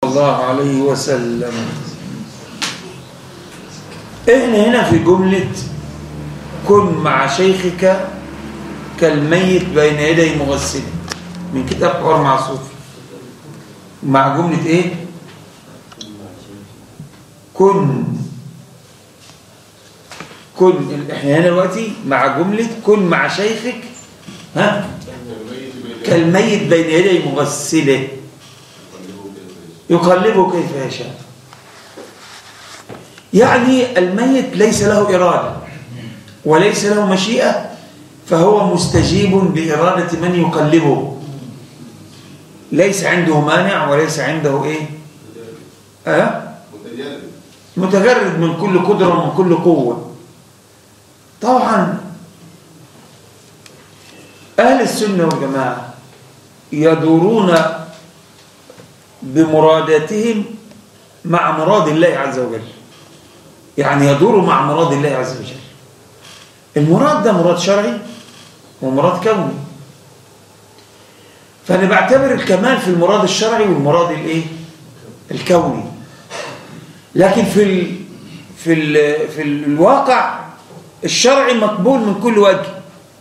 الله عليه وسلم احنا هنا في جملة كن مع شيخك كالميت بين يدي مغسله من كتاب حوار مع صوفي مع جملة ايه كن كن احنا هنا دلوقتي مع جملة كن مع شيخك ها كالميت بين يدي مغسله يقلبه كيف يشاء يعني الميت ليس له إرادة وليس له مشيئة فهو مستجيب لإرادة من يقلبه ليس عنده مانع وليس عنده إيه أه؟ متجرد من كل قدرة ومن كل قوة طبعا أهل السنة والجماعة يدورون بمراداتهم مع مراد الله عز وجل يعني يدور مع مراد الله عز وجل المراد ده مراد شرعي ومراد كوني فأنا بعتبر الكمال في المراد الشرعي والمراد الايه الكوني لكن في ال في ال في الواقع الشرعي مقبول من كل وجه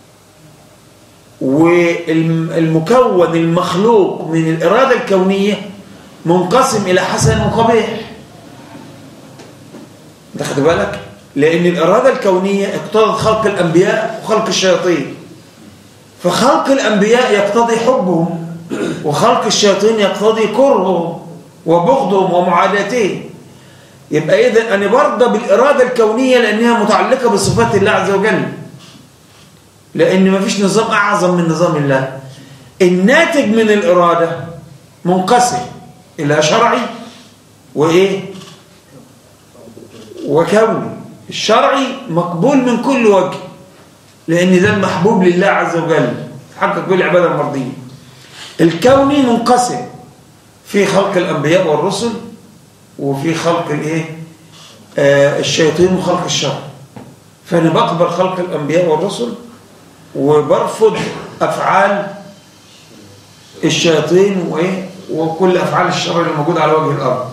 والمكون المخلوق من الإرادة الكونية منقسم إلى حسن وقبيح تاخد بالك لأن الإرادة الكونية اقتضت خلق الأنبياء وخلق الشياطين فخلق الأنبياء يقتضي حبهم وخلق الشياطين يقتضي كرههم وبغضهم ومعاداتهم يبقى إذا أنا برضى بالإرادة الكونية لأنها متعلقة بصفات الله عز وجل لأن ما فيش نظام أعظم من نظام الله الناتج من الإرادة منقسم إلى شرعي وإيه وكوني الشرعي مقبول من كل وجه لأن ده المحبوب لله عز وجل حقق بالعبادة المرضية الكوني منقسم في خلق الأنبياء والرسل وفي خلق الايه آه الشياطين وخلق الشر فانا بقبل خلق الانبياء والرسل وبرفض افعال الشياطين وايه وكل افعال الشر اللي موجوده على وجه الارض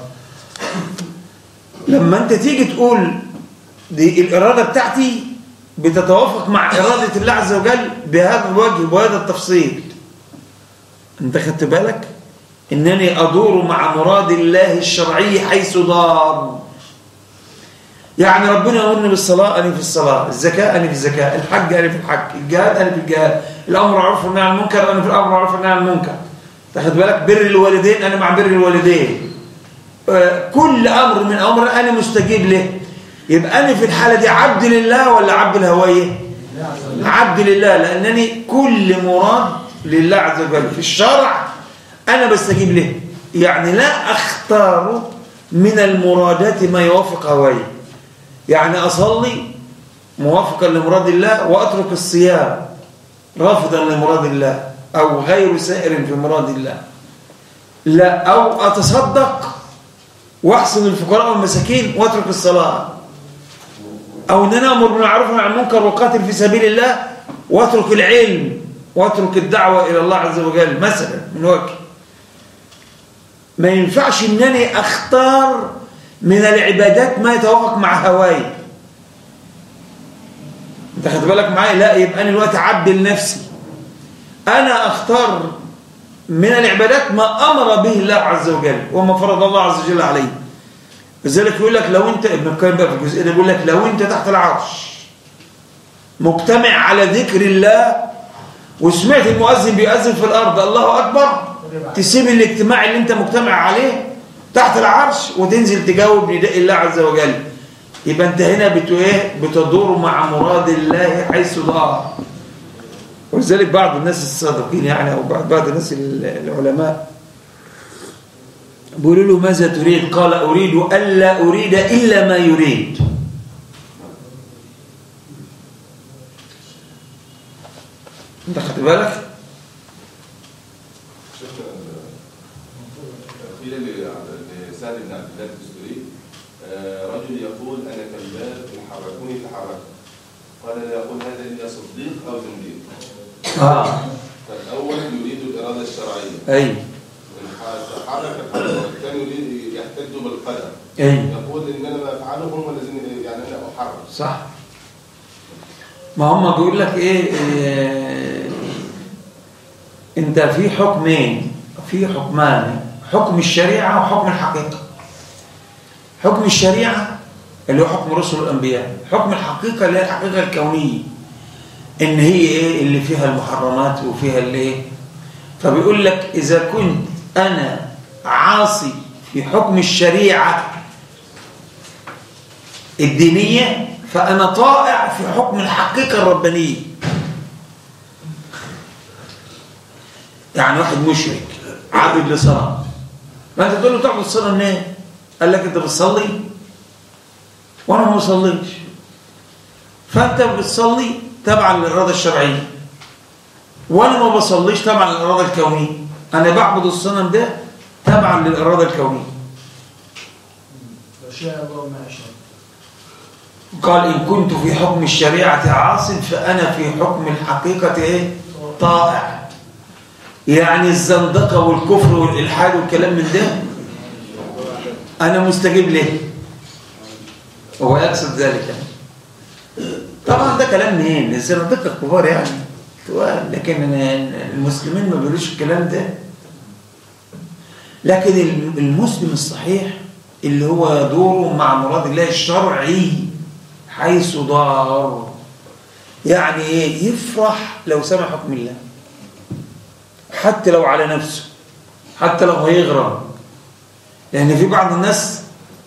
لما انت تيجي تقول دي الاراده بتاعتي بتتوافق مع اراده الله عز وجل بهذا الوجه وهذا التفصيل انت خدت بالك انني ادور مع مراد الله الشرعي حيث دار يعني ربنا يامرني بالصلاه انا في الصلاه الزكاه انا في الزكاه الحج انا في الحج الجهاد انا في الجهاد الامر معروف والنهي عن المنكر انا في الامر معروف والنهي عن المنكر تاخد بالك بر الوالدين انا مع بر الوالدين آه كل امر من امر انا مستجيب له يبقى انا في الحاله دي عبد لله ولا عبد الهويه عبد لله لانني كل مراد لله عز وجل في الشرع أنا بستجيب له يعني لا أختار من المرادات ما يوافق هواي يعني أصلي موافقا لمراد الله وأترك الصيام رافضا لمراد الله أو غير سائر في مراد الله لا أو أتصدق وأحسن الفقراء والمساكين وأترك الصلاة أو أن أنا أمر بالمعروف وعن المنكر وقاتل في سبيل الله وأترك العلم وأترك الدعوة إلى الله عز وجل مثلا من وجه ما ينفعش انني اختار من العبادات ما يتوافق مع هواي انت خد بالك معايا لا يبقى انا الوقت عبد لنفسي انا اختار من العبادات ما امر به الله عز وجل وما فرض الله عز وجل عليه لذلك يقول لك لو انت ابن القيم بقى في الجزء ده بيقول لك لو انت تحت العرش مجتمع على ذكر الله وسمعت المؤذن بيؤذن في الارض الله اكبر تسيب الاجتماع اللي انت مجتمع عليه تحت العرش وتنزل تجاوب نداء الله عز وجل يبقى انت هنا بتو ايه بتدور مع مراد الله حيث دار ولذلك بعض الناس الصادقين يعني او بعض الناس العلماء بيقولوا له ماذا تريد قال اريد الا اريد الا ما يريد انت خدت بالك قيل لسعد بن عبد الله الدستوري رجل يقول انا كذاب ان حركوني تحركت قال لا يقول هذا الا صديق او زنديق اه فالاول يريد الاراده الشرعيه اي وان تحرك الحركه والثاني كان يريد يحتج بالقدر ايه يقول ان انا ما افعله هم الذين يعني انا احرم صح ما هم بيقول لك ايه, إيه انت في حكمين في حكمان حكم الشريعة وحكم الحقيقة حكم الشريعة اللي هو حكم رسل الأنبياء حكم الحقيقة اللي هي الحقيقة الكونية إن هي إيه اللي فيها المحرمات وفيها اللي إيه فبيقول لك إذا كنت أنا عاصي في حكم الشريعة الدينية فأنا طائع في حكم الحقيقة الربانية يعني واحد مشرك عابد لصنم ما انت تقول له تعبد الصنم ليه قال لك انت بتصلي وانا ما بصليش فانت بتصلي تبعا للاراده الشرعيه وانا ما بصليش تبعا للاراده الكونيه انا بعبد الصنم ده تبعا للاراده الكونيه فشاء الله ما شاء قال إن كنت في حكم الشريعة عاص فأنا في حكم الحقيقة إيه؟ طائع يعني الزندقة والكفر والإلحاد والكلام من ده أنا مستجيب له وهو يقصد ذلك طبعا ده كلام منين الزندقة الكبار يعني تقال لكن المسلمين ما بيقولوش الكلام ده لكن المسلم الصحيح اللي هو دوره مع مراد الله الشرعي حيث ضار يعني ايه يفرح لو سمع حكم الله حتى لو على نفسه حتى لو هيغرم لان في بعض الناس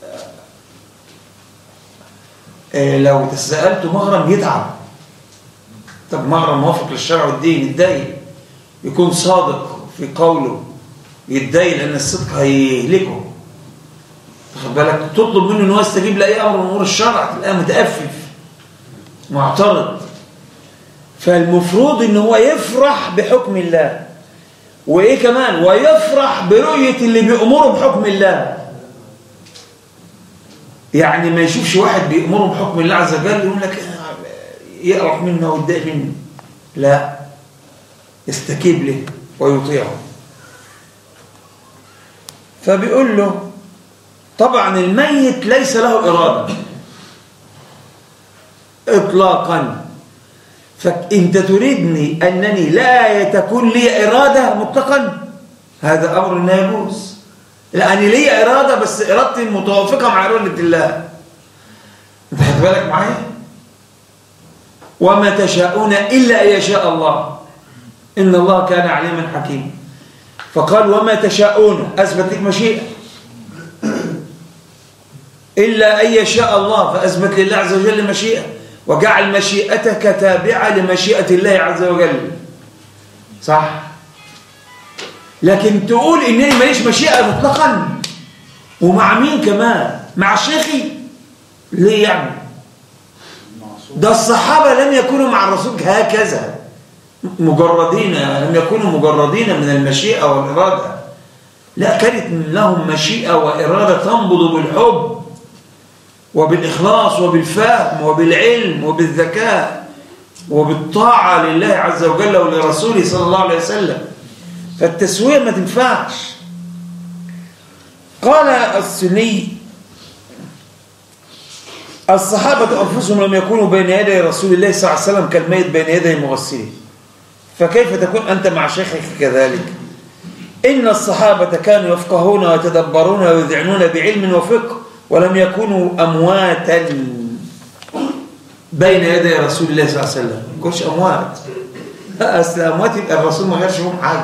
آه، لو تسألته مغرم يتعب طب مغرم موافق للشرع والدين يتضايق يكون صادق في قوله يتضايق لان الصدق هيهلكه واخد بالك تطلب منه ان هو يستجيب لاي امر من امور الشرع تلاقيه متأفف معترض فالمفروض ان هو يفرح بحكم الله وايه كمان ويفرح برؤية اللي بيأمره بحكم الله يعني ما يشوفش واحد بيأمره بحكم الله عز وجل يقول لك يقرف منه ويتضايق منه لا يستكيب له ويطيعه فبيقول له طبعا الميت ليس له إرادة إطلاقا فأنت تريدني أنني لا تكون لي إرادة مطلقا هذا أمر لا يجوز لأني لي إرادة بس إرادتي متوافقة مع إرادة الله أنت خد بالك معايا وما تشاءون إلا أن يشاء الله إن الله كان عليما حكيما فقال وما تشاءون أثبت لك مشيئة إلا أن يشاء الله فأثبت لله عز وجل مشيئة وجعل مشيئتك تابعة لمشيئة الله عز وجل صح لكن تقول إنني ماليش مشيئة مطلقا ومع مين كمان مع شيخي ليه يعني ده الصحابة لم يكونوا مع الرسول هكذا مجردين لم يكونوا مجردين من المشيئة والإرادة لا كانت لهم مشيئة وإرادة تنبض بالحب وبالإخلاص وبالفهم وبالعلم وبالذكاء وبالطاعة لله عز وجل ولرسوله صلى الله عليه وسلم فالتسوية ما تنفعش قال السني الصحابة أنفسهم لم يكونوا بين يدي رسول الله صلى الله عليه وسلم كالميت بين يدي مغسله فكيف تكون أنت مع شيخك كذلك إن الصحابة كانوا يفقهون ويتدبرون ويذعنون بعلم وفقه ولم يكونوا أمواتا بين يدي رسول الله صلى الله عليه وسلم ما يكونش أموات أصل أموات يبقى الرسول ما غيرش فيهم حاجة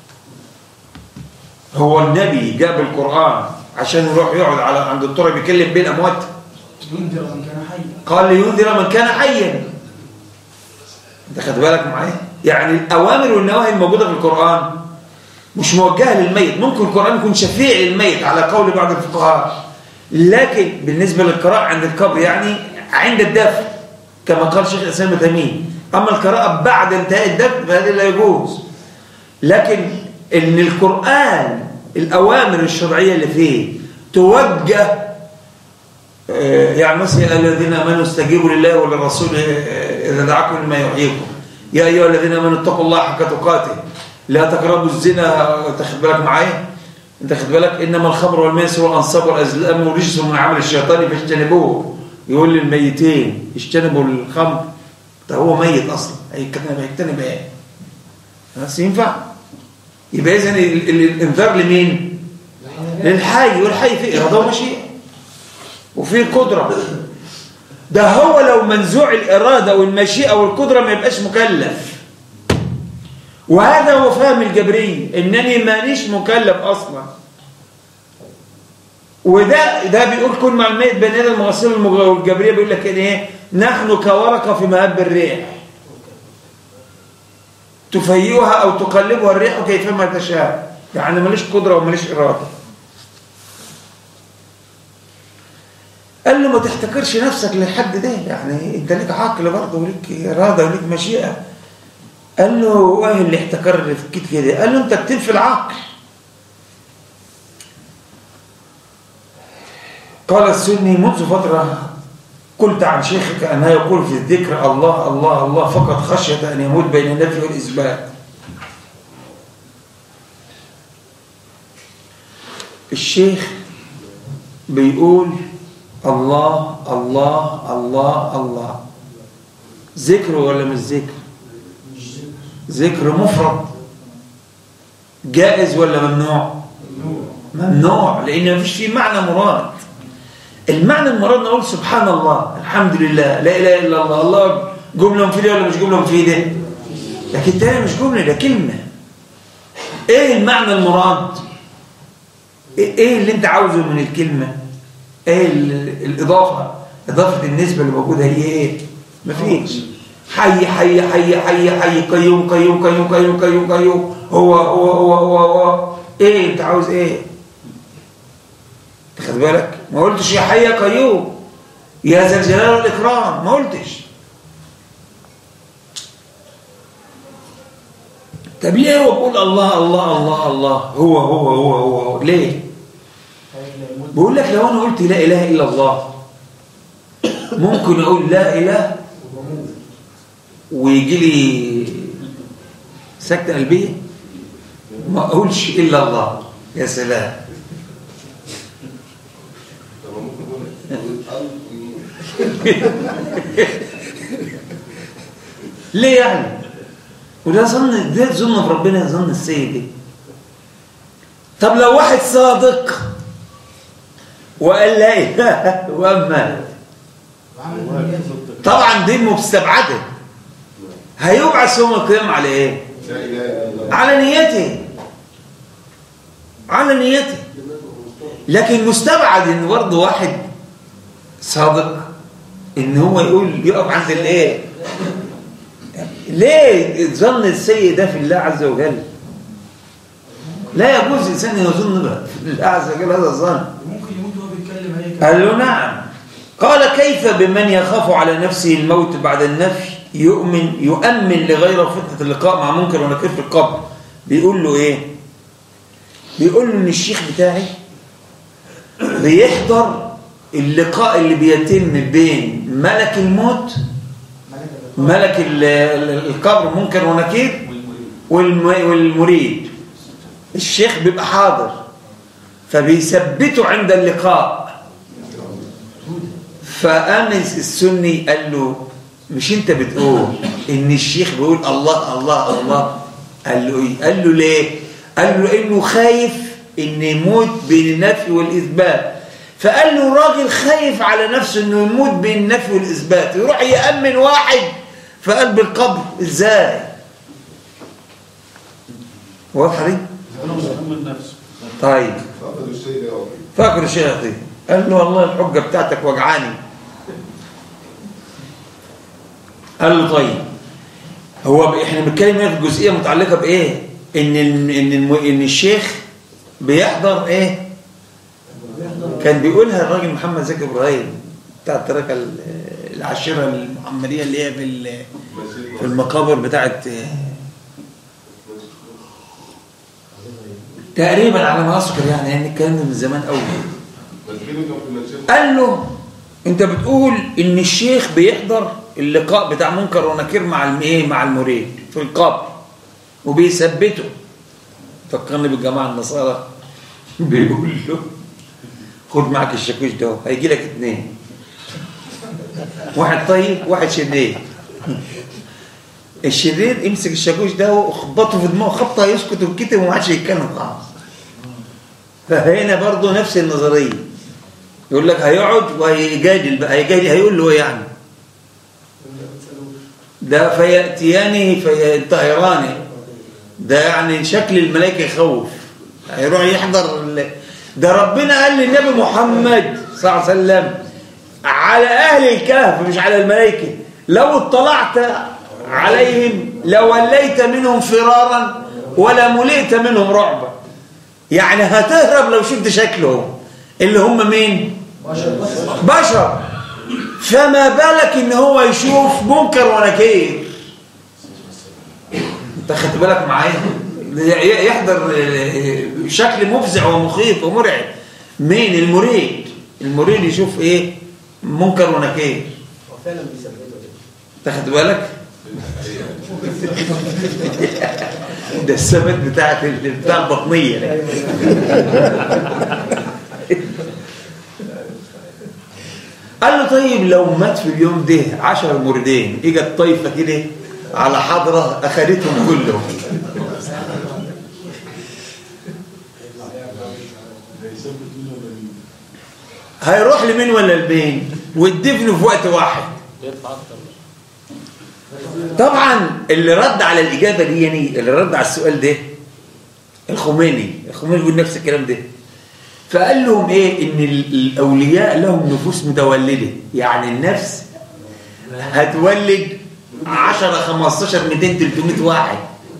هو النبي جاب القرآن عشان يروح يقعد على عند التراب يكلم بين أموات ينذر من كان حيا قال لينذر من كان حيا انت خد بالك معايا يعني الأوامر والنواهي الموجودة في القرآن مش موجهة للميت ممكن القرآن يكون شفيع للميت على قول بعض الفقهاء لكن بالنسبة للقراءة عند القبر يعني عند الدفن كما قال شيخ الإسلام ابن تيمية أما القراءة بعد انتهاء الدفن فهذه لا يجوز لكن ان القرآن الأوامر الشرعية اللي فيه توجه آه، يعني مثلا يا الذين امنوا استجيبوا لله وللرسول آه، اذا دعاكم لما يحييكم يا ايها الذين امنوا اتقوا الله حق تقاته لا تقربوا الزنا تاخد بالك معايا انت خد بالك انما الخمر والميسر والانصاب والازلام رجس من عمل الشيطان فاجتنبوه يقول للميتين اجتنبوا الخمر ده هو ميت اصلا هيجتنب هيجتنب ايه بس ينفع يبقى اذا ال- ال- الانذار لمين للحي والحي فيه اراده ومشيئه وفيه قدره ده هو لو منزوع الاراده والمشيئه والقدره ما يبقاش مكلف وهذا هو فهم الجبرية انني مانيش مكلف اصلا وده ده بيقول كل مع الميت بين يد المغسل المغ- والجبرية بيقول لك ايه نحن كورقة في مهب الريح تفيئها او تقلبها الريح كيفما تشاء يعني ماليش قدرة وماليش إرادة قال له ما تحتكرش نفسك للحد ده يعني انت ليك عقل برضه وليك إرادة وليك مشيئة قال له ايه اللي احتكر في كده كده قال له انت كتير في العقل قال السني منذ فترة قلت عن شيخك أنه يقول في الذكر الله الله الله فقط خشية أن يموت بين النفي والإثبات الشيخ بيقول الله الله الله الله ذكر ولا مش ذكر مش ذكر ذكر مفرد جائز ولا ممنوع ممنوع لان مفيش فيه معنى مراد المعنى المراد نقول سبحان الله الحمد لله لا اله الا الله الله جمله مفيده ولا مش جمله مفيده لكن التانية مش جمله ده كلمه ايه المعنى المراد ايه إيه اللي انت عاوزه من الكلمه ايه ال- الاضافه اضافه النسبه اللي موجوده هي ايه مفيش حي حي حي حي حي قيوم قيوم قيوم قيوم قيوم قيوم هو هو هو هو, هو. ايه انت عاوز ايه خد بالك ما قلتش يا حي يا قيوم يا ذا الجلال والاكرام ما قلتش طب ليه هو بيقول الله الله الله الله هو هو هو هو, هو. ليه هيلا يموت بقول لك لو انا قلت لا اله الا الله ممكن اقول لا اله وبموت ويجي لي سكتة قلبية ما اقولش الا الله يا سلام طب ممكن نقول القلب ليه يعني وده ظن ده ظن في ربنا ظن السيد دي. طب لو واحد صادق وقال لا اله وامات وعمل نيات طبعا دي مستبعده هيبعث يوم القيامه على ايه لا اله الا الله على نيته على نيته لكن مستبعد ان برضه واحد صادق ان هو يقول يقف عند الايه ليه ظن السيء ده في الله عز وجل لا يجوز الانسان ان يظن بقى في الله عز وجل هذا الظن ممكن يموت وهو بيتكلم هيك قال له نعم قال كيف بمن يخاف على نفسه الموت بعد النفي يؤمن يؤمن لغيره فتنة اللقاء مع منكر ونكير في القبر بيقول له ايه بيقول له ان الشيخ بتاعي بيحضر اللقاء اللي بيتم بين ملك الموت ملك اللقاء. ملك ال- ال- القبر منكر ونكير والم- والمريد الشيخ بيبقى حاضر فبيثبته عند اللقاء فقام السني قال له مش انت بتقول ان الشيخ بيقول الله الله الله قال له ايه قال له ليه قال له انه خايف ان يموت بين النفي والاثبات فقال له راجل خايف على نفسه انه يموت بين النفي والاثبات يروح يامن واحد في قلب القبر ازاي واضحه دي من نفسه طيب فقد الشيء لا يعطي فاكر الشيخ دي قال له والله الحجة بتاعتك وجعاني قال له طيب هو ب- احنا بنتكلم هنا في جزئيه متعلقه بايه ان ال- ان الم- ان الشيخ بيحضر ايه كان بيقولها الراجل محمد زكي ابراهيم بتاع التركه ال- العاشره المحمديه اللي هي في ال- في المقابر بتاعت تقريبا على ما اذكر يعني يعني الكلام ده من زمان قوي مسجده كان في المنشيه قال له انت بتقول ان الشيخ بيحضر اللقاء بتاع منكر ونكير مع الم- ايه مع المريد في القبر وبيثبته فكرني بالجماعه النصارى بيقول له خد معك الشاكوش ده هيجي لك اتنين واحد طيب واحد شرير الشرير يمسك الشاكوش ده وخبطه في دماغه خبطه يسكت ويتكتم وما عادش يتكلم خالص فهنا برضه نفس النظريه يقول لك هيقعد وهيجادل بقى هيجادل هيقول له ايه يعني ده فيأتيانه فينتهرانه ده يعني شكل الملائكة يخوف هيروح يحضر ال... ده ربنا قال للنبي محمد صلى الله عليه وسلم على أهل الكهف مش على الملائكة لو اطلعت عليهم لوليت منهم فرارا ولا ملئت منهم رعبا يعني هتهرب لو شفت شكلهم اللي هم مين بشر فما بالك ان هو يشوف منكر ونكير انت خدت بالك معايا يحضر شكل مفزع ومخيف ومرعب مين المريد المريد يشوف ايه منكر ونكير هو فعلا بيثبته انت خدت بالك ده الثبت بتاعت بتاع البطنيه ده. قال له طيب لو مات في اليوم ده عشر مردين اجت طايفه كده على حضره اخذتهم كلهم هيروح لمين ولا لمين والدفن في وقت واحد طبعا اللي رد على الاجابه دي يعني اللي رد على السؤال ده الخميني الخميني بيقول نفس الكلام ده فقال لهم ايه ان ال- الاولياء لهم نفوس متولده يعني النفس هتولد 10 15 200 300 واحد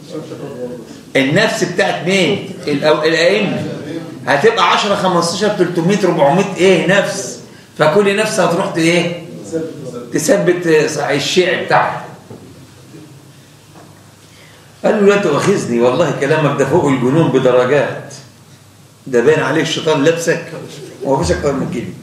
النفس بتاعت مين الأو- الائمه هتبقى 10 15 300 400 ايه نفس فكل نفس هتروح ت- ايه تثبت صح- الشيع بتاعها قال له لا تؤاخذني والله كلامك ده فوق الجنون بدرجات ده باين عليه الشيطان لابسك ومفيش اكتر من كده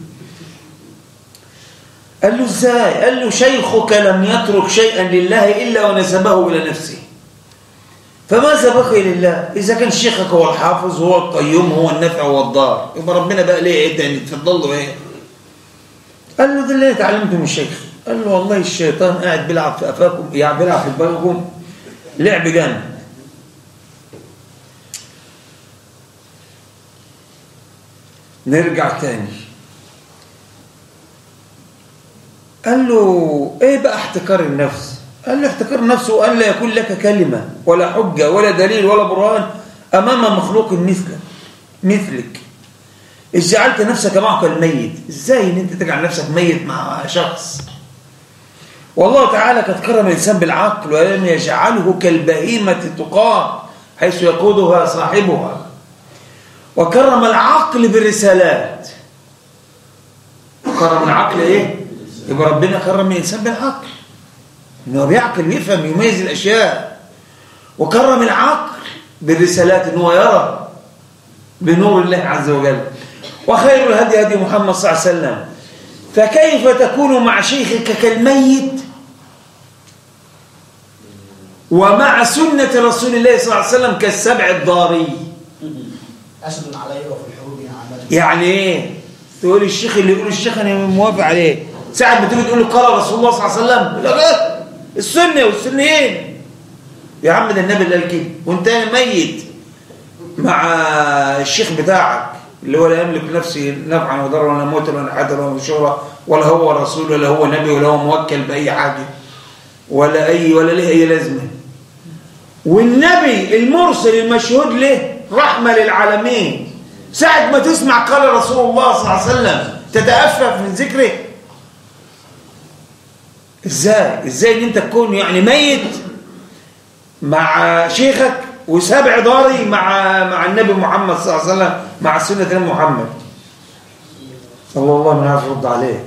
قال له ازاي قال له شيخك لم يترك شيئا لله الا ونسبه الى نفسه فماذا بقي لله اذا كان شيخك هو الحافظ هو القيوم هو النفع هو يبقى ربنا بقى ليه ايه تاني تفضل له ايه قال له ده اللي أنا اتعلمته من الشيخ قال له والله الشيطان قاعد بيلعب في افاكم يعني بيلعب في دماغكم لعب جامد نرجع تاني قال له ايه بقى احتكار النفس قال له احتكار النفس وان لا يكون لك كلمة ولا حجة ولا دليل ولا برهان امام مخلوق مثلك مثلك إذ جعلت نفسك معك الميت ازاي ان انت تجعل نفسك ميت مع شخص والله تعالى قد كرم الانسان بالعقل ولم يجعله كالبهيمة تقام حيث يقودها صاحبها وكرم العقل بالرسالات كرم العقل ايه يبقى ربنا كرم الانسان بالعقل انه بيعقل ويفهم يميز الاشياء وكرم العقل بالرسالات انه يرى بنور الله عز وجل وخير الهدي هدي محمد صلى الله عليه وسلم فكيف تكون مع شيخك كالميت ومع سنة رسول الله صلى الله عليه وسلم كالسبع الضاري أسد علي وفي الحروب عمل يعني ايه تقول الشيخ اللي يقول الشيخ انا موافق عليه ساعة بتيجي تقول له قال رسول الله صلى الله عليه وسلم يقول لك إيه؟ السنة والسنيين يا عم ده النبي اللي قال كده وانت ميت مع الشيخ بتاعك اللي هو لا يملك نفسه نفعا وضرا ولا موتا ولا حدا ولا نشورا ولا هو رسول ولا هو نبي ولا هو موكل بأي حاجة ولا أي ولا له أي لازمة والنبي المرسل المشهود له رحمة للعالمين ساعة ما تسمع قال رسول الله صلى الله عليه وسلم تتأفف من ذكره ازاي ازاي ان انت تكون يعني ميت مع شيخك وسبع ضاري مع مع النبي محمد صلى الله عليه وسلم مع سنة النبي محمد صلى الله عليه وسلم يرد عليك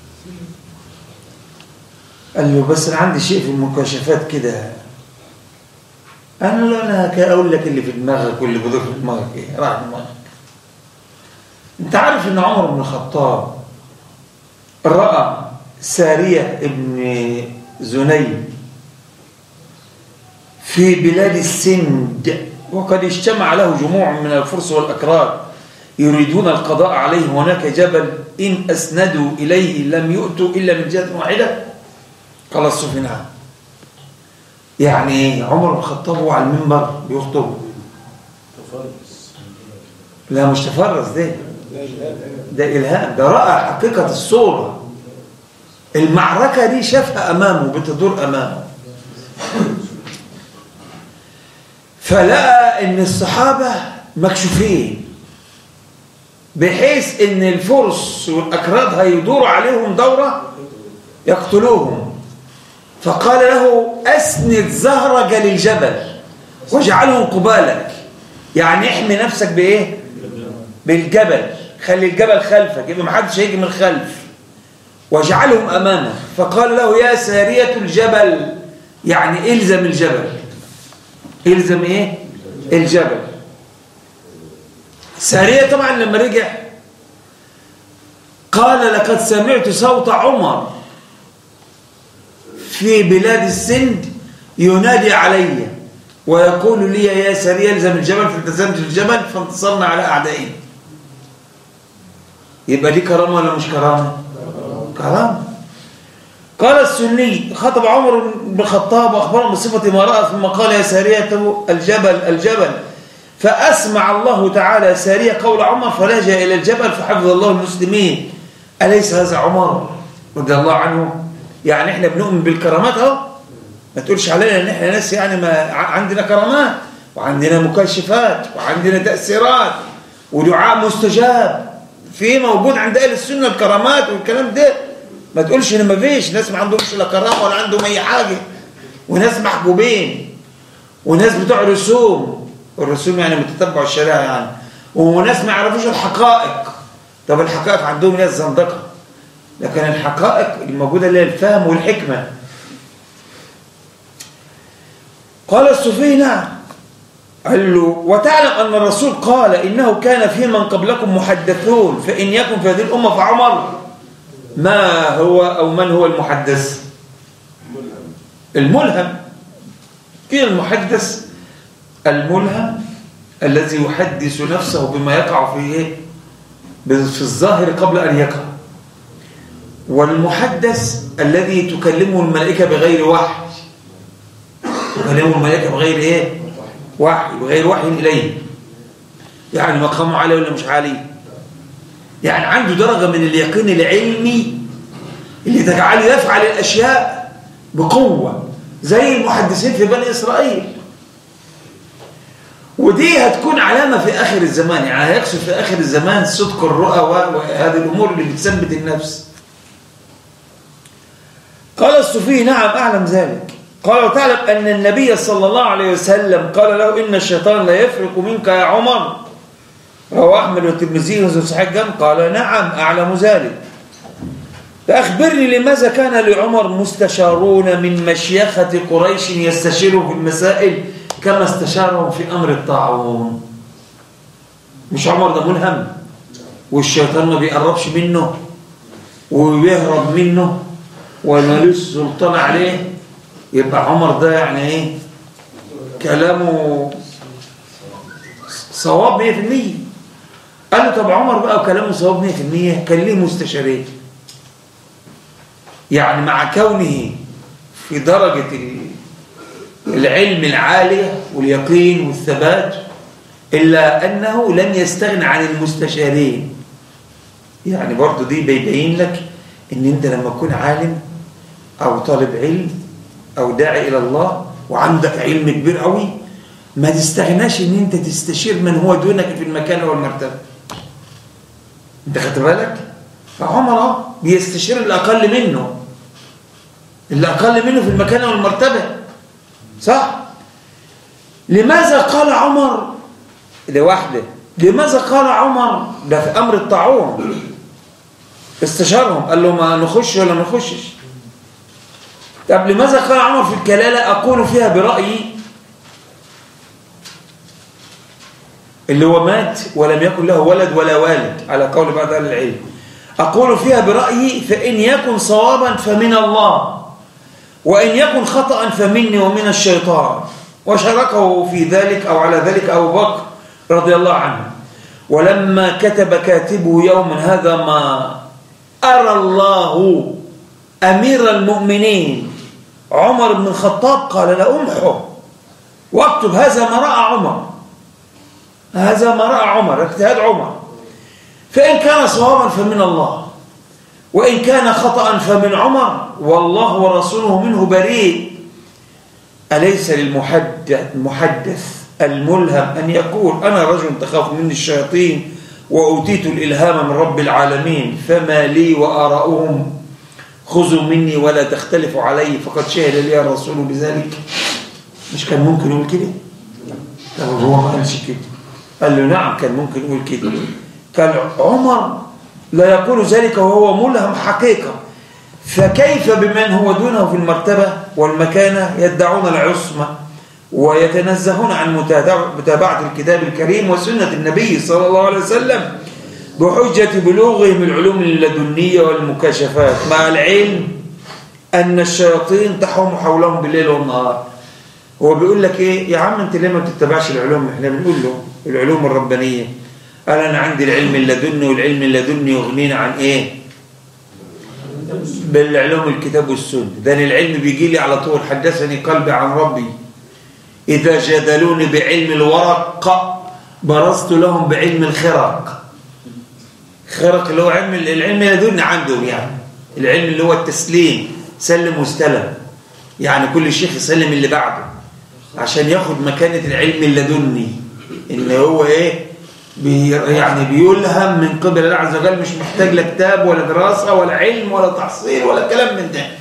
قال له بس انا عندي شيء في المكاشفات كده انا لا انا اقول لك اللي في دماغك واللي بدور في دماغك ايه راح دماغك انت عارف ان عمر بن الخطاب راى ساريه ابن زنيم في بلاد السند وقد اجتمع له جموع من الفرس والأكراد يريدون القضاء عليه هناك جبل إن أسندوا إليه لم يؤتوا إلا من جهة واحدة قال الصوفي نعم يعني عمر بن الخطاب وهو على المنبر بيخطب لا مش تفرس ده ده إلهام ده رأى حقيقة الصورة المعركة دي شافها أمامه بتدور أمامه فلقى ان الصحابة مكشوفين بحيث ان الفرس والاكراد هيدوروا عليهم دورة يقتلوهم فقال له اسند زهرك للجبل واجعلهم قبالك يعني احمي نفسك بايه بالجبل خلي الجبل خلفك يبقى محدش هيجي من الخلف واجعلهم امامك فقال له يا سارية الجبل يعني الزم الجبل يلزم ايه الجبل سارية طبعا لما رجع قال لقد سمعت صوت عمر في بلاد السند ينادي علي ويقول لي يا سارية الزم الجبل فالتزمت الجبل فانتصرنا على أعدائنا يبقى دي كرامة ولا مش كرامة كرامة قال السني خطب عمر بن الخطاب واخبره بصفه ما راى ثم قال يا ساريه الجبل الجبل فاسمع الله تعالى ساريه قول عمر فلجا الى الجبل فحفظ الله المسلمين اليس هذا عمر رضي الله عنه يعني احنا بنؤمن بالكرامات اهو ما تقولش علينا ان احنا ناس يعني ما عندنا كرامات وعندنا مكشفات وعندنا تاثيرات ودعاء مستجاب في موجود عند اهل السنه الكرامات والكلام ده ما تقولش ان ما فيش ناس ما عندهمش لا كرامه ولا عندهم اي حاجه وناس محبوبين وناس بتوع رسوم الرسوم يعني بتتبعوا الشريعه يعني وناس ما يعرفوش الحقائق طب الحقائق عندهم ناس زندقه لكن الحقائق الموجوده اللي هي الفهم والحكمه قال الصوفي نعم قال له وتعلم أن الرسول قال إنه كان في من قبلكم محدثون فإن يكن في هذه الأمة فعمر ما هو أو من هو المحدث الملهم إيه المحدث الملهم الذي يحدث نفسه بما يقع في إيه في الظاهر قبل أن يقع والمحدث الذي تكلمه الملائكة بغير وحي تكلمه الملائكة بغير إيه وحي بغير وحي إليه يعني مقامه عالي ولا مش عالي يعني عنده درجة من اليقين العلمي اللي تجعله يفعل الأشياء بقوة زي المحدثين في بني إسرائيل ودي هتكون علامة في آخر الزمان يعني هيقصد في آخر الزمان صدق الرؤى وهذه الأمور اللي بتثبت النفس قال الصوفي نعم أعلم ذلك قال وتعلم أن النبي صلى الله عليه وسلم قال له إن الشيطان لا يفرق منك يا عمر رواه أحمد والترمذي وزن صحيح جم قال نعم أعلم ذلك فأخبرني لماذا كان لعمر مستشارون من مشيخة قريش يستشيروا في المسائل كما استشارهم في أمر الطاعون مش عمر ده ملهم والشيطان ما بيقربش منه وبيهرب منه ومالوش سلطان عليه يبقى عمر ده يعني ايه كلامه صواب 100% قال له طب عمر بقى وكلامه صواب 100% كان ليه مستشارين يعني مع كونه في درجة العلم العالية واليقين والثبات إلا أنه لم يستغنى عن المستشارين يعني برضو دي بيبين لك ان انت لما تكون عالم او طالب علم او داعي الى الله وعندك علم كبير قوي ما تستغناش ان انت تستشير من هو دونك في المكانه والمرتبه انت خدت بالك فعمر بيستشير اللي اقل منه اللي اقل منه في المكانه والمرتبه صح لماذا قال عمر لوحده لماذا قال عمر ده في امر الطاعون استشارهم قال له ما نخش ولا ما نخشش طب لماذا قال عمر في الكلالة أقول فيها برأيي اللي هو مات ولم يكن له ولد ولا والد على قول بعض أهل العلم أقول فيها برأيي فإن يكن صوابا فمن الله وإن يكن خطأ فمني ومن الشيطان وشاركه في ذلك أو على ذلك أبو بكر رضي الله عنه ولما كتب كاتبه يوما هذا ما أرى الله أمير المؤمنين عمر بن الخطاب قال لا أمحو واكتب هذا ما رأى عمر هذا ما رأى عمر اجتهاد عمر فإن كان صوابا فمن الله وإن كان خطأ فمن عمر والله ورسوله منه بريء أليس للمحدث المحدث الملهم أن يقول أنا رجل تخاف مني الشياطين وأوتيت الإلهام من رب العالمين فما لي وآراؤهم خذوا مني ولا تختلفوا علي فقد شهد لي الرسول بذلك مش كان ممكن يقول كده طب هو ما قالش كده قال له نعم كان ممكن يقول كده كان عمر لا يقول ذلك وهو ملهم حقيقة فكيف بمن هو دونه في المرتبة والمكانة يدعون العصمة ويتنزهون عن متابعة الكتاب الكريم وسنة النبي صلى الله عليه وسلم بحجة بلوغهم العلوم اللدنية والمكاشفات مع العلم أن الشياطين تحوم حولهم بالليل والنهار هو بيقول لك إيه يا عم أنت ليه ما بتتبعش العلوم إحنا بنقول له العلوم الربانية قال أنا عندي العلم اللدني والعلم اللدني يغنينا عن إيه بالعلوم الكتاب والسنة ده العلم بيجي لي على طول حدثني قلبي عن ربي إذا جادلوني بعلم الورق برزت لهم بعلم الخرق خرق اللي هو علم العلم يدل عندهم يعني العلم اللي هو التسليم سلم واستلم يعني كل شيخ يسلم اللي بعده عشان ياخد مكانة العلم اللدني ان هو ايه بي يعني بيلهم من قبل الله عز وجل مش محتاج لا كتاب ولا دراسة ولا علم ولا تحصيل ولا كلام من ده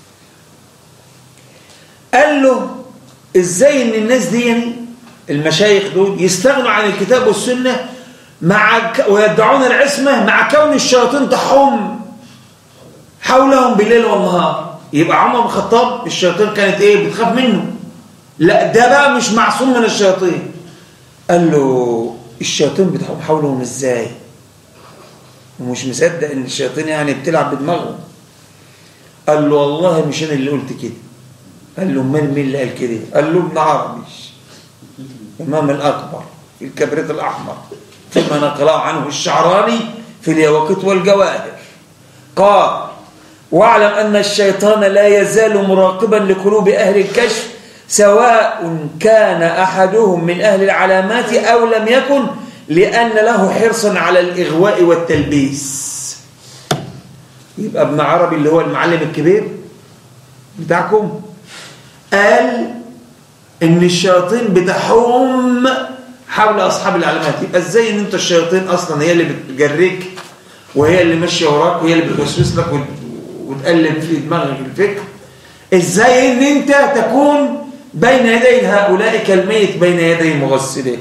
قال له ازاي ان الناس دي يعني المشايخ دول يستغنوا عن الكتاب والسنة مع ك... ويدعون العصمة مع كون الشياطين تحوم حولهم بالليل والنهار يبقى عمر بن الخطاب الشياطين كانت ايه بتخاف منه لا ده بقى مش معصوم من الشياطين قال له الشياطين بتحوم حولهم ازاي ومش مصدق ان الشياطين يعني بتلعب بدماغهم قال له والله مش انا اللي قلت كده قال له امال مين اللي قال كده قال له ابن عربي امام الاكبر في الكبريت الاحمر فيما نقله عنه الشعراني في اليواقيت والجواهر قال واعلم ان الشيطان لا يزال مراقبا لقلوب اهل الكشف سواء كان احدهم من اهل العلامات او لم يكن لان له حرصا على الاغواء والتلبيس يبقى ابن عربي اللي هو المعلم الكبير بتاعكم قال ان الشياطين بتحوم حول اصحاب العلامات يبقى ازاي ان انت الشياطين اصلا هي اللي بتجريك وهي اللي ماشيه وراك وهي اللي بتوسوس لك وتقلب في دماغك الفكر ازاي ان انت تكون بين يدي هؤلاء كالميت بين يدي المغسلين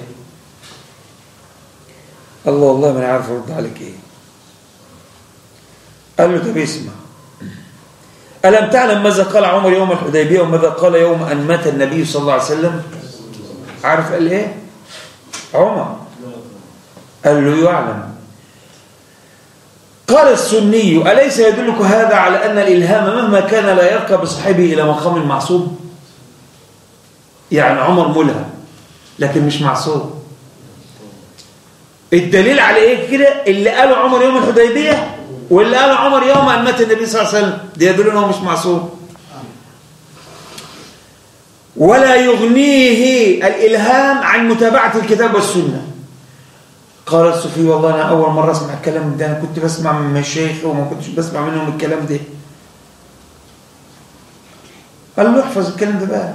الله والله ما انا عارف ارد عليك ايه قال له طب اسمع ألم تعلم ماذا قال عمر يوم الحديبية وماذا قال يوم أن مات النبي صلى الله عليه وسلم عارف قال إيه عمر قال له يعلم قال السني أليس يدلك هذا على أن الإلهام مهما كان لا يرقى بصاحبه إلى مقام المعصوم يعني عمر ملهم لكن مش معصوم الدليل على ايه كده اللي قاله عمر يوم الحديبيه واللي قاله عمر يوم ان مات النبي صلى الله عليه وسلم ده يدل انه مش معصوم ولا يغنيه الالهام عن متابعه الكتاب والسنه قال الصوفي والله انا اول مره اسمع الكلام ده انا كنت بسمع من مشايخ وما كنتش بسمع منهم الكلام ده قال له احفظ الكلام ده بقى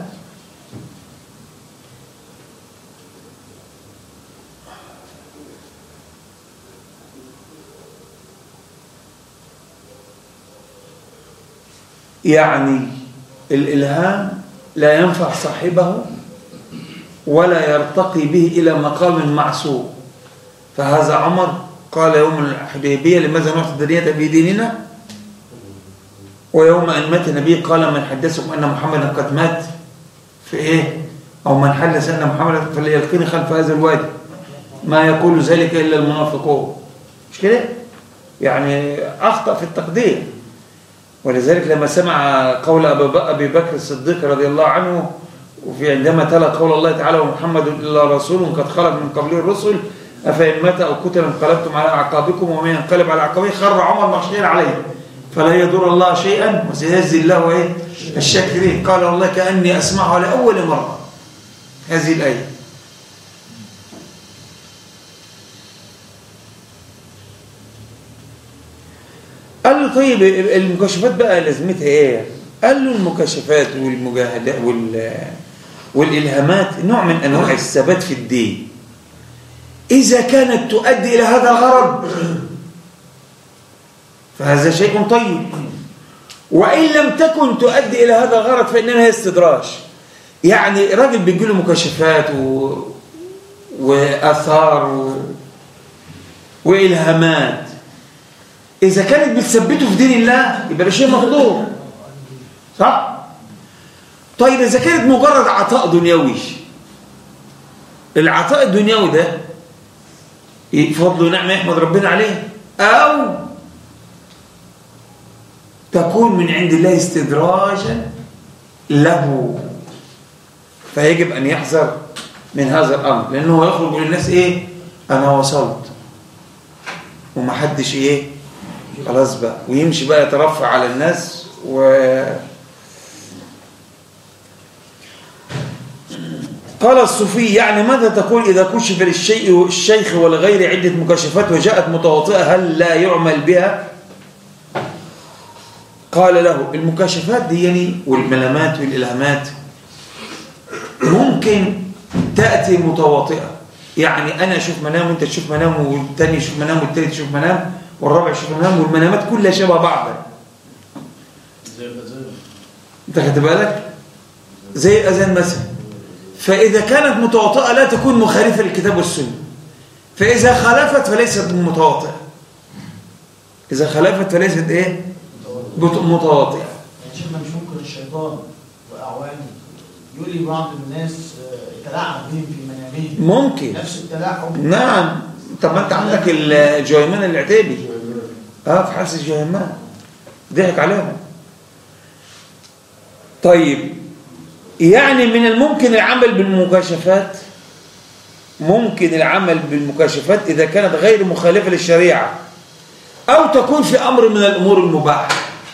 يعني الإلهام لا ينفع صاحبه ولا يرتقي به إلى مقام معصوم فهذا عمر قال يوم الحديبية لماذا نعطي الدنيا في ديننا ويوم أن مات النبي قال من حدثكم أن محمدا قد مات في إيه أو من حدث أن محمدا فليلقيني خلف هذا الوادي ما يقول ذلك إلا المنافقون مش كده يعني أخطأ في التقدير ولذلك لما سمع قول أبي بكر الصديق رضي الله عنه وفي عندما تلا قول الله تعالى ومحمد إلا رسول قد خلق من قبله الرسل أفإن مات أو قتل انقلبتم على أعقابكم ومن ينقلب على عقبيه خر عمر مغشيا عليه فلا يضر الله شيئا وسيجزي الله إيه الشاكرين قال والله كأني أسمعها لأول مرة هذه الآية قال له طيب المكاشفات بقى لازمتها ايه قال له المكاشفات والمجاهدات وال والالهامات نوع من انواع الثبات في الدين اذا كانت تؤدي الى هذا الغرض فهذا شيء طيب وان لم تكن تؤدي الى هذا الغرض فانما هي استدراج يعني راجل بيجي له مكاشفات و... واثار و... والهامات إذا كانت بتثبته في دين الله يبقى ده شيء مطلوب صح؟ طيب إذا كانت مجرد عطاء دنيوي العطاء الدنيوي ده فضل ونعمة يحمد ربنا عليه أو تكون من عند الله استدراجا له فيجب أن يحذر من هذا الأمر لأنه يخرج للناس إيه أنا وصلت ومحدش إيه خلاص بقى ويمشي بقى يترفع على الناس و قال الصوفي يعني ماذا تقول إذا كشف للشيء الشيخ ولغير عدة مكاشفات وجاءت متواطئة هل لا يعمل بها قال له المكاشفات دي يعني والملامات والإلهامات ممكن تأتي متواطئة يعني أنا أشوف منام وأنت تشوف منام والتاني يشوف منام والتالت يشوف منام والرابع يشوف منام والمنامات كلها شبه بعض زي الأذان انت خدت بالك زي الأذان مثلا فإذا كانت متواطئة لا تكون مخالفة للكتاب والسنة فإذا خالفت فليست متواطئة إذا خالفت فليست إيه بت- متواطئة يعني شيخنا مش ممكن الشيطان وأعوانه يولي بعض الناس آه، يتلاعب بهم في منامهم ممكن نفس التلاعب نعم طب ما انت عندك الجهيمان العتيبي اه في حبس الجهيمان ضحك عليهم طيب يعني من الممكن العمل بالمكاشفات ممكن العمل بالمكاشفات إذا كانت غير مخالفة للشريعة أو تكون في أمر من الأمور المباحة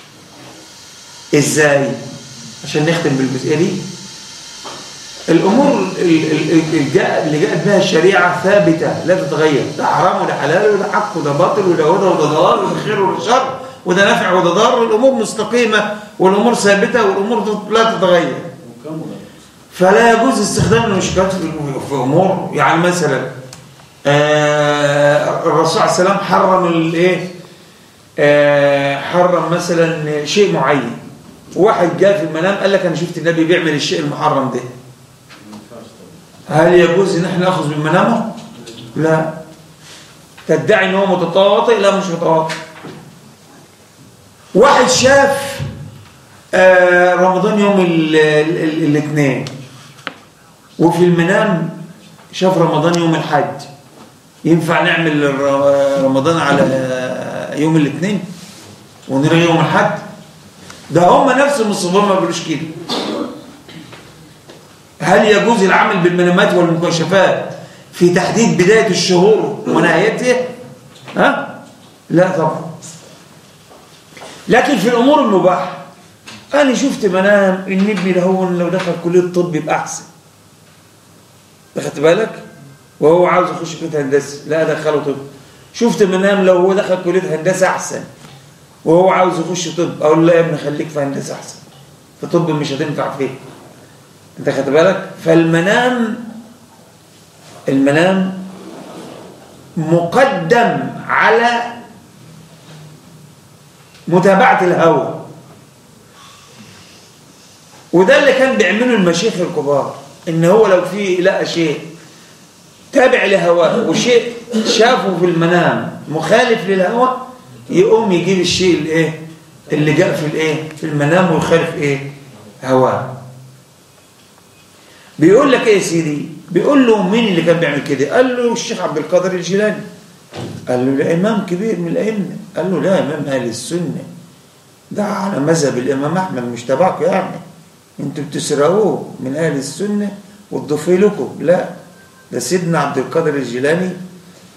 إزاي؟ عشان نختم بالجزئية دي الأمور ال- ال- ال- اللي جاء- اللي جاءت بها الشريعة ثابتة لا تتغير ده حرام وده حلال وده حق وده باطل وده هدى وده ضلال وده خير وده شر وده نافع وده ضار والأمور مستقيمة والأمور ثابتة والأمور لا تتغير فلا يجوز استخدام المشكلات في في امور يعني مثلا آه، الرسول عليه السلام حرم الايه آه، حرم مثلا شيء معين واحد جاء في المنام قال لك انا شفت النبي بيعمل الشيء المحرم ده هل يجوز ان احنا ناخذ من منامه لا تدعي ان هو متواطئ لا مش متواطئ واحد شاف آه، رمضان يوم ال- ال- ال- الاثنين وفي المنام شاف رمضان يوم الحج ينفع نعمل الر- رمضان على يوم الاثنين ونلغي يوم الحج ده هم نفسهم الصبور ما بيقولوش كده هل يجوز العمل بالمنامات والمكاشفات في تحديد بداية الشهور ونهايتها ها لا طبعا لكن في الأمور المباحة أنا شفت منام إن ابني ده هو لو دخل كلية الطب يبقى أحسن أخدت بالك وهو عاوز يخش كلية هندسة لا دخله طب شفت منام لو هو دخل كلية هندسة أحسن وهو عاوز يخش طب أقول له لا يا ابني خليك في هندسة أحسن في طب مش هتنفع فيه أنت خدت بالك فالمنام المنام مقدم على متابعة الهوى وده اللي كان بيعمله المشايخ الكبار ان هو لو في لقى شيء تابع لهواه وشيء شافه في المنام مخالف للهوى يقوم يجيب الشيء الايه اللي جاء في الايه في المنام ويخالف ايه هواه بيقول لك ايه يا سيدي بيقول له مين اللي كان بيعمل كده قال له الشيخ عبد القادر الجيلاني قال له ده امام كبير من الائمه قال له لا امام اهل السنه ده على مذهب الامام احمد مش تبعكم يعني انتوا بتسرقوه من اهل السنه وتضيفوا لكم لا ده سيدنا عبد القادر الجيلاني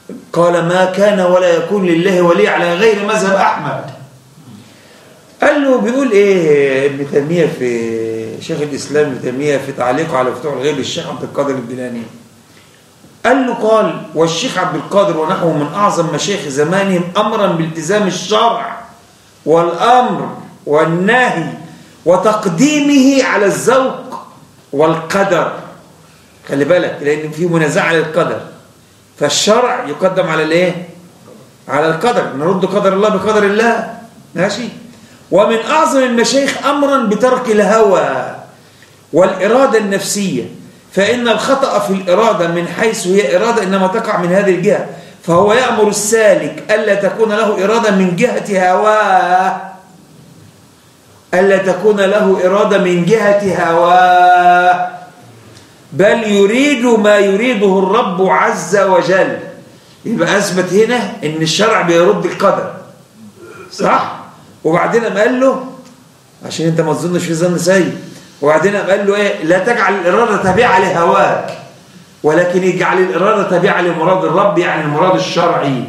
قال ما كان ولا يكون لله ولي على غير مذهب أحمد قال له بيقول ايه ابن تيميه في شيخ الاسلام ابن تيميه في تعليقه على فتوح الغيب الشيخ عبد القادر الجيلاني قال له قال والشيخ عبد القادر ونحوه من اعظم مشايخ زمانهم امرا بالتزام الشرع والامر والنهي وتقديمه على الذوق والقدر خلي بالك لان في منازعه على القدر فالشرع يقدم على الايه على القدر نرد قدر الله بقدر الله ماشي ومن أعظم المشايخ أمرا بترك الهوى والإرادة النفسية فإن الخطأ في الإرادة من حيث هي إرادة إنما تقع من هذه الجهة فهو يأمر السالك ألا تكون له إرادة من جهة هواه ألا تكون له إرادة من جهة هواه بل يريد ما يريده الرب عز وجل يبقى أثبت هنا إن الشرع بيرد القدر صح؟ وبعدين قام قال له عشان انت ما تظنش في ظن سيء وبعدين قام قال له ايه لا تجعل الاراده تابعه لهواك ولكن اجعل الاراده تابعه لمراد الرب يعني المراد الشرعي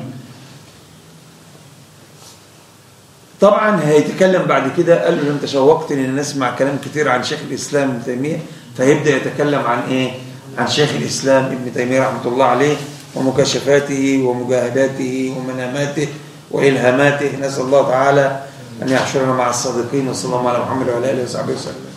طبعا هيتكلم بعد كده قال له انت شوقتني ان اسمع كلام كتير عن شيخ الاسلام ابن تيميه فيبدا يتكلم عن ايه عن شيخ الاسلام ابن تيميه رحمه الله عليه ومكاشفاته ومجاهداته ومناماته والهاماته نسال الله تعالى ان يحشرنا مع الصادقين وصلى الله على محمد وعلى اله وصحبه وسلم